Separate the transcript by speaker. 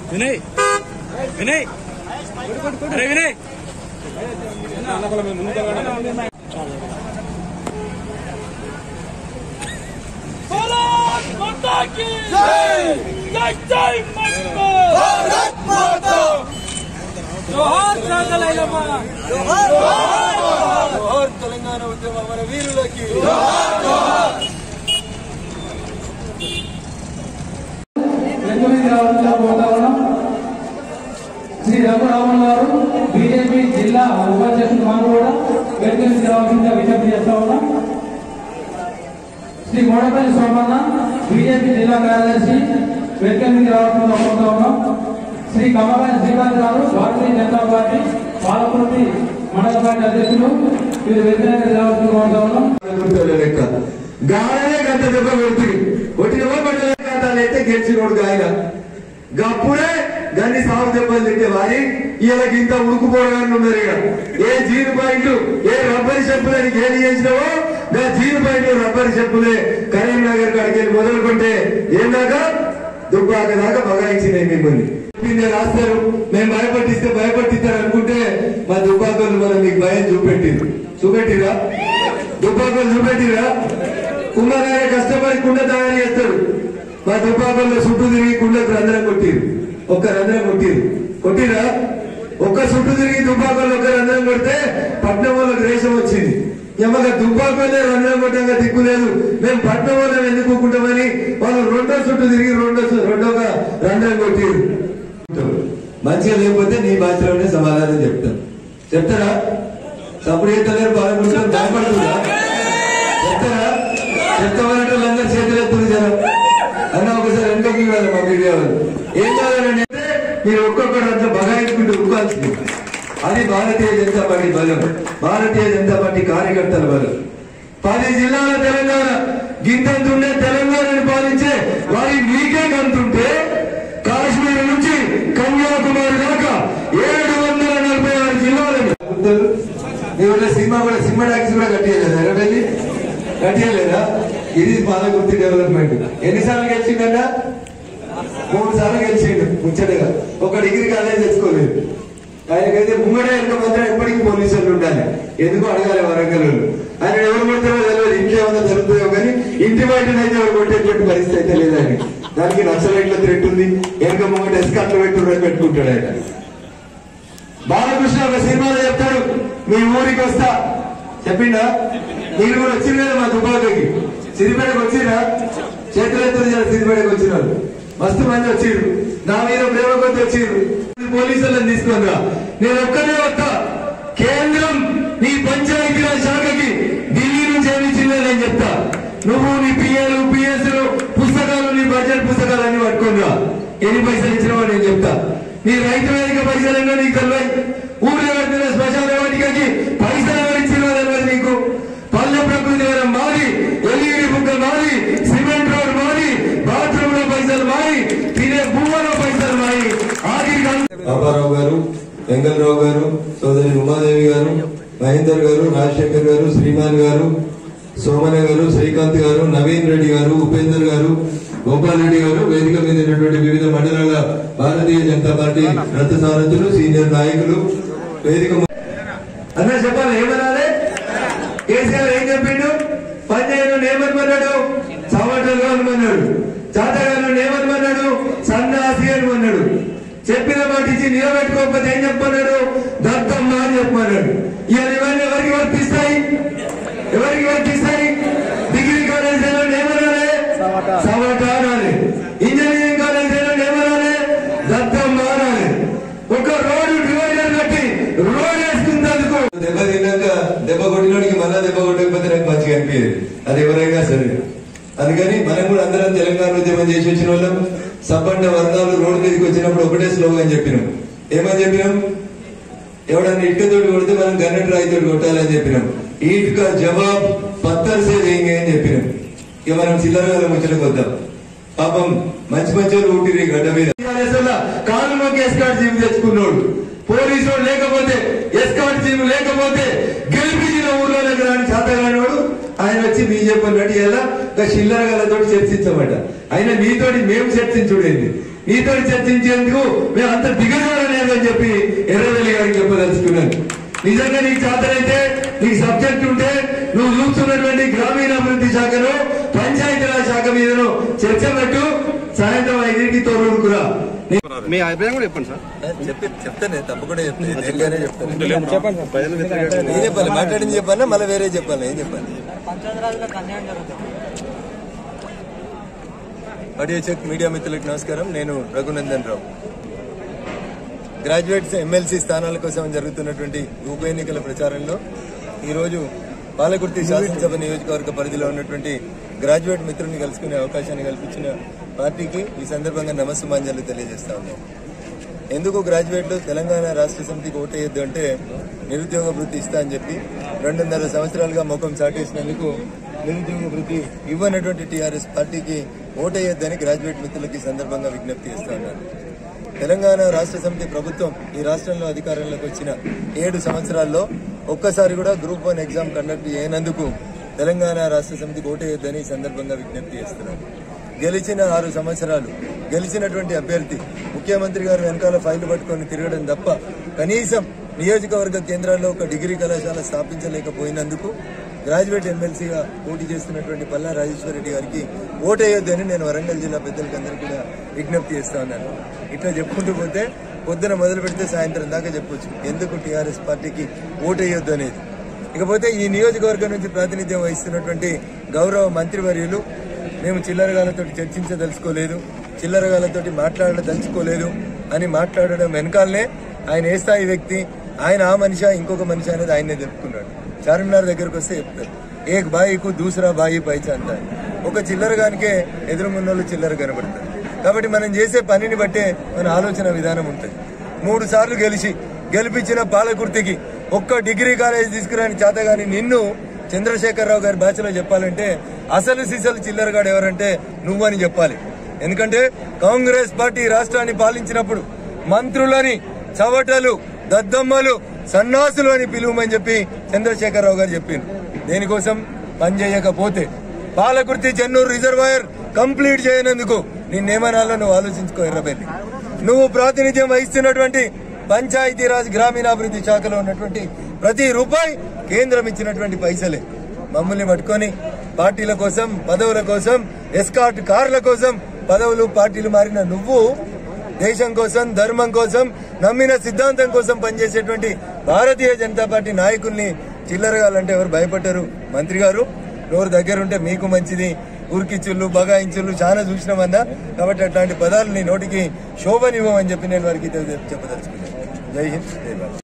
Speaker 1: వినయ్ వినయ్ అరే వినయ్
Speaker 2: भारत माता की जय जय माता भारत माता जोहार సాగలైలమ్మ
Speaker 3: జోహార్ తెలంగాణ ఉద్యమ మన వీరులకి
Speaker 4: ఎనిమిది రావాల్సిన వాతావరణం శ్రీ రఘురామన్ గారు బీజేపీ జిల్లా ఉపాధ్యక్షుడు మనం కూడా వెనుకలికి రావాల్సిందిగా విజ్ఞప్తి చేస్తా ఉన్నాం శ్రీ మోడపల్లి సోమన్న బీజేపీ జిల్లా కార్యదర్శి వెనుకలికి రావాల్సిందిగా కోరుతా ఉన్నాం శ్రీ కమలాయ శ్రీకాంత్ గారు భారతీయ జనతా పార్టీ పాలకుర్తి మండల పార్టీ అధ్యక్షులు వీరు వెనుకలికి రావాల్సిందిగా కోరుతా ఉన్నాం
Speaker 3: లెక్క గాయనే గంట దెబ్బ కొడుతుంది కొట్టిన పడ్డ ఖాతాలు అయితే గెలిచినోడు ఆయన గప్పుడే గన్ని సాగు దెబ్బలు తింటే వారి ఇలా ఇంత ఉడుకుపోవడానికి ఉన్నారు ఇక ఏ జీను పాయింట్లు ఏ రబ్బరి చెప్పులని ఏది చేసినావో గా జీను పాయింట్లు రబ్బరి చెప్పులే కరీంనగర్ కాడికి వెళ్ళి మొదలుకుంటే ఏందాక దుబ్బాక దాకా బగాయించినాయి మిమ్మల్ని చెప్పిందే రాస్తారు మేము భయపట్టిస్తే భయపట్టిస్తారు అనుకుంటే మా దుబ్బాకలు మనం మీకు భయం చూపెట్టిరు చూపెట్టిరా దుబ్బాకలు చూపెట్టిరా కుంభగానే కష్టపడి కుండ తయారు చేస్తాడు మా దుబ్బాకల్లో చుట్టూ తిరిగి కుండకు రంధ్రం కొట్టిరు ఒక్క రంధ్రం కొట్టిరు కొట్టిరా ఒక్క చుట్టూ తిరిగి దుబ్బాకల్లో ఒక రంధ్రం కొడితే పట్నం వాళ్ళకి రేషం వచ్చింది ఎమ్మగా దుబ్బాకలే రంధ్రం కొట్టంగా దిక్కు లేదు మేము పట్నం వాళ్ళని ఎందుకు ఊరుకుంటామని వాళ్ళు రెండో చుట్టూ తిరిగి రెండో సు- రెండోగా రంధ్రం కొట్టిరు మంచిగా లేకపోతే నీ భాషలోనే సమాధానం చెప్తాను చెప్తారా సప్పుడు ఎత్తలేరు బాగా కూర్చొని భయపడుతుందా చెప్తారా చెప్తామంటే వాళ్ళందరూ చేతులు ఎత్తుంది జనం అన్న ఒకసారి వెనుకకి ఇవ్వాలి మా మీడియా వాళ్ళు ఏం కావాలండి అంటే మీరు ఒక్కొక్కరు అంతా బగాయించుకుంటూ ఉక్కాల్సింది అది భారతీయ జనతా పార్టీ బలం భారతీయ జనతా పార్టీ కార్యకర్తల బలం పది జిల్లాల తెలంగాణ గింతంతుండే తెలంగాణను పాలించే వారి మీకే కంతుంటే కాశ్మీర్ నుంచి కన్యాకుమారి దాకా ఏడు వందల నలభై ఆరు జిల్లాలను దేవుళ్ళ సినిమా కూడా సినిమా టాక్సీ కూడా కట్టేయలేదా ఎర్రబెల్లి కట్టేయలేదా ఇది పాలకుర్తి డెవలప్మెంట్ ఎన్నిసార్లు గెలిచిందన్నా మూడు సార్లు గెలిచిండు ముచ్చటగా ఒక డిగ్రీ కాలేజ్ తెచ్చుకోలేదు ఆయనకైతే ముంగడే వెనుక మాత్రం ఎప్పటికీ పోలీసులు ఉండాలి ఎందుకు అడగాలి వరంగల్ వాళ్ళు. ఆయన ఎవరు కొడతారో తెలియదు ఇంట్లో ఏమన్నా జరుగుతుందో కానీ ఇంటి బయటనైతే ఎవరు కొట్టేటువంటి పరిస్థితి అయితే లేదని దానికి నక్సలైట్ల థ్రెట్ ఉంది వెనుక ముంగట ఎస్కట్లు పెట్టుకుని పెట్టుకుంటాడు ఆయన బాలకృష్ణ ఒక సినిమాలో చెప్తాడు మీ ఊరికి వస్తా చెప్పిండా మీరు కూడా వచ్చిరు కదా మా దుబ్బాకకి సిరిపేటకు వచ్చిరా చేతులు ఎత్తులు సిరిపేటకు వచ్చిన వాళ్ళు మస్తు మంది వచ్చిర్రు నా మీద ప్రేమ కొద్ది వచ్చిర్రు పోలీసులను తీసుకున్నా నేను ఒక్కనే వస్తా కేంద్రం నీ పంచాయతీరాజ్ శాఖకి ఢిల్లీ నుంచి ఏమి ఇచ్చిందో నేను చెప్తా నువ్వు నీ పిఎలు పిఎస్లు పుస్తకాలు నీ బడ్జెట్ పుస్తకాలు అన్ని పట్టుకున్నా ఎన్ని పైసలు ఇచ్చినావో నేను చెప్తా నీ రైతు వేదిక పైసలు ఎన్నో నీకు తెలియదు ఊర్లో కట్టిన శ్మశాన వాటికకి పైసలు ఎవరు ఇచ్చినో తెలియదు నీకు పల్లె ప్రకృతి వరం మారి ఎల్ఈడి బుక్క మారి సిమెంట్ రోడ్ మారి బాత్రూమ్ లో పైసలు మారి తినే భూమలో పైసలు మారి ఆఖరికి బాబారావు గారు వెంగళరావు గారు సోదరి ఉమాదేవి గారు మహేందర్ గారు రాజశేఖర్ గారు శ్రీమాన్ గారు సోమన గారు శ్రీకాంత్ గారు నవీన్ రెడ్డి గారు ఉపేందర్ గారు గోపాల్ రెడ్డి గారు వేదిక మీద ఉన్నటువంటి వివిధ మండలాల భారతీయ జనతా పార్టీ రథ సారథులు సీనియర్ నాయకులు వేదిక ము- అన్న చెప్పాలి ఏమనాలి కేసీఆర్ ఏం చెప్పిండు పంచాయతీ ఏమనుకున్నాడు చవటలు అనుకున్నాడు చాతగాను ఏమనుకున్నాడు సన్నాసి అనుకున్నాడు చెప్పిన మాట ఇచ్చి నిలబెట్టుకోకపోతే ఏం చెప్పన్నాడు దత్తమ్మ అని చెప్పన్నాడు ఇవాళ ఇవన్నీ ఎవరికి వర్తిస్తాయి ఎవరికి వర్తిస్తాయి డిగ్రీ కాలేజీలో ఏమనాలి సవట అనాలి ఇంజనీరింగ్ కాలేజీలో ఏమనాలి దత్తమ్మ అనాలి ఒక రోడ్డు డివైడర్ కట్టి రోడ్ వేసుకున్నందుకు దెబ్బ తిన్నాక దెబ్బ కొట్టినోడికి మళ్ళా దెబ్బ కొట్టకపోతే నాకు మంచిగా అనిపించేది అది ఎవరైనా సరే అందుకని మనం కూడా అందరం తెలంగాణ ఉద్యమం చేసి వచ్చిన వాళ్ళం సబ్బండ వర్గాలు రోడ్డు మీదకి వచ్చినప్పుడు ఒకటే స్లోగన్ చెప్పినాం ఏమని చెప్పినాం ఎవడన్నా ఇటుకతోటి కొడితే మనం గన్నెట్ రాయితోటి కొట్టాలని చెప్పినాం ఈటుక జవాబ్ పత్తర్ సే దేంగే అని చెప్పినాం ఇక మనం చిల్లర ముచ్చటకు వద్దాం పాపం మంచి మంచి వాళ్ళు ఊటిరి గడ్డ మీద కాలు మొక్కి ఎస్కాట్ జీవి తెచ్చుకున్నాడు పోలీసు వాడు లేకపోతే ఎస్కాట్ జీవి లేకపోతే గెలిపించిన ఊర్లో దగ్గర అని చేతగానోడు ఆయన వచ్చి బీజేపీ అన్నట్టు ఎలా చిల్లర గలతోటి చర్చించమట ఆయన నీతోటి మేము చర్చించుడేంది నీతో చర్చించేందుకు మేము అంత దిగజారలేదు అని చెప్పి ఎర్రవెల్లి గారికి చెప్పదలుచుకున్నాను నిజంగా నీకు చేతనైతే నీకు సబ్జెక్ట్ ఉంటే నువ్వు చూస్తున్నటువంటి గ్రామీణాభివృద్ధి శాఖను పంచాయతీరాజ్ శాఖ మీదను చర్చ పెట్టు సాయంత్రం ఐదింటికి తోడుకురా
Speaker 1: మీ అభిప్రాయం కూడా చెప్పండి సార్
Speaker 5: చెప్పి చెప్తాను తప్పకుండా చెప్తాను దేనికైనా చెప్తాను నేను చెప్పాలి మాట్లాడింది చెప్పాలా మళ్ళీ వేరే చెప్పాలి ఏం చెప్పాలి ఆడియో చెక్ మీడియా మిత్రులకు నమస్కారం నేను రఘునందన్ రావు గ్రాడ్యుయేట్స్ ఎమ్మెల్సీ స్థానాల కోసం జరుగుతున్నటువంటి ఉప ఎన్నికల ప్రచారంలో ఈరోజు పాలకుర్తి శాసనసభ నియోజకవర్గ పరిధిలో ఉన్నటువంటి గ్రాడ్యుయేట్ మిత్రుల్ని కలుసుకునే అవకాశాన్ని కల్పించిన పార్టీకి ఈ సందర్భంగా నమస్సుమాంజలు తెలియజేస్తా ఉన్నాం ఎందుకు గ్రాడ్యుయేట్లు తెలంగాణ రాష్ట్ర సమితికి ఓటేయొద్దు అంటే నిరుద్యోగ వృత్తి ఇస్తా అని చెప్పి రెండున్నర సంవత్సరాలుగా ముఖం చాటేసినందుకు నిరుద్యోగ వృత్తి ఇవ్వనటువంటి టీఆర్ఎస్ పార్టీకి ఓటేయొద్దని గ్రాడ్యుయేట్ మిత్రులకి ఈ సందర్భంగా విజ్ఞప్తి చేస్తా ఉన్నాను తెలంగాణ రాష్ట్ర సమితి ప్రభుత్వం ఈ రాష్ట్రంలో అధికారంలోకి వచ్చిన ఏడు సంవత్సరాల్లో ఒక్కసారి కూడా గ్రూప్ వన్ ఎగ్జామ్ కండక్ట్ చేయనందుకు తెలంగాణ రాష్ట్ర సమితికి ఓటేయొద్దని ఈ సందర్భంగా విజ్ఞప్తి చేస్తున్నాను గెలిచిన ఆరు సంవత్సరాలు గెలిచినటువంటి అభ్యర్థి ముఖ్యమంత్రి గారు వెనకాల ఫైల్ పట్టుకొని తిరగడం తప్ప కనీసం నియోజకవర్గ కేంద్రాల్లో ఒక డిగ్రీ కళాశాల స్థాపించలేకపోయినందుకు గ్రాడ్యుయేట్ ఎమ్మెల్సీగా పోటీ చేస్తున్నటువంటి పల్లా రాజేశ్వరరెడ్డి గారికి ఓటేయొద్దని నేను వరంగల్ జిల్లా పెద్దలకి అందరికీ కూడా విజ్ఞప్తి చేస్తా ఉన్నాను ఇట్లా చెప్పుకుంటూ పోతే పొద్దున మొదలు పెడితే సాయంత్రం దాకా చెప్పొచ్చు ఎందుకు టీఆర్ఎస్ పార్టీకి ఓటేయొద్దు అనేది ఇకపోతే ఈ నియోజకవర్గం నుంచి ప్రాతినిధ్యం వహిస్తున్నటువంటి గౌరవ మంత్రివర్యులు మేము చిల్లరగాలతో చర్చించదలుచుకోలేదు చిల్లరగాలతోటి మాట్లాడదలుచుకోలేదు అని మాట్లాడడం వెనకాలనే ఆయన ఏ స్థాయి వ్యక్తి ఆయన ఆ మనిషి ఇంకొక మనిషి అనేది ఆయనే చెప్పుకున్నాడు చార్మినార్ దగ్గరకు వస్తే చెప్తారు ఏక్ బాయికు దూసరా బాయి పైచాంత అని. ఒక చిల్లరగానికే ఎదురుమున్నోళ్ళు చిల్లర కనబడతారు కాబట్టి మనం చేసే పనిని బట్టే మన ఆలోచన విధానం ఉంటుంది మూడు సార్లు గెలిచి గెలిపించిన పాలకుర్తికి ఒక్క డిగ్రీ కాలేజ్ తీసుకురాని చేతగాని నిన్ను చంద్రశేఖరరావు గారి భాషలో చెప్పాలంటే అసలు సిసలు చిల్లరగాడు ఎవరంటే నువ్వని చెప్పాలి ఎందుకంటే కాంగ్రెస్ పార్టీ రాష్ట్రాన్ని పాలించినప్పుడు మంత్రులని చవటలు దద్దమ్మలు సన్నాసులు అని పిలువమని చెప్పి చంద్రశేఖరరావు గారు చెప్పింది దేనికోసం పనిచేయకపోతే పాలకుర్తి చెన్నూరు రిజర్వాయర్ కంప్లీట్ చేయనందుకు నిన్నేమనాలో నువ్వు ఆలోచించుకో ఎర్రబెల్లి నువ్వు ప్రాతినిధ్యం వహిస్తున్నటువంటి పంచాయతీరాజ్ గ్రామీణాభివృద్ధి శాఖలో ఉన్నటువంటి ప్రతి రూపాయి కేంద్రం ఇచ్చినటువంటి పైసలే మమ్మల్ని పట్టుకొని పార్టీల కోసం పదవుల కోసం ఎస్కాట్ కార్ల కోసం పదవులు పార్టీలు మారిన నువ్వు దేశం కోసం ధర్మం కోసం నమ్మిన సిద్ధాంతం కోసం పనిచేసేటువంటి భారతీయ జనతా పార్టీ నాయకుల్ని చిల్లరగాలంటే ఎవరు భయపడ్డారు మంత్రి గారు నోరు దగ్గరుంటే మీకు మంచిది ఉరికిచ్చుళ్ళు బగాయించుళ్ళు చాలా చూసినామన్నా కాబట్టి అట్లాంటి పదాలు నీ నోటికి శోభనివ్వమని చెప్పి నేను వారికి చెప్పదలుచుకున్నాను జై హింద్ జై భారత్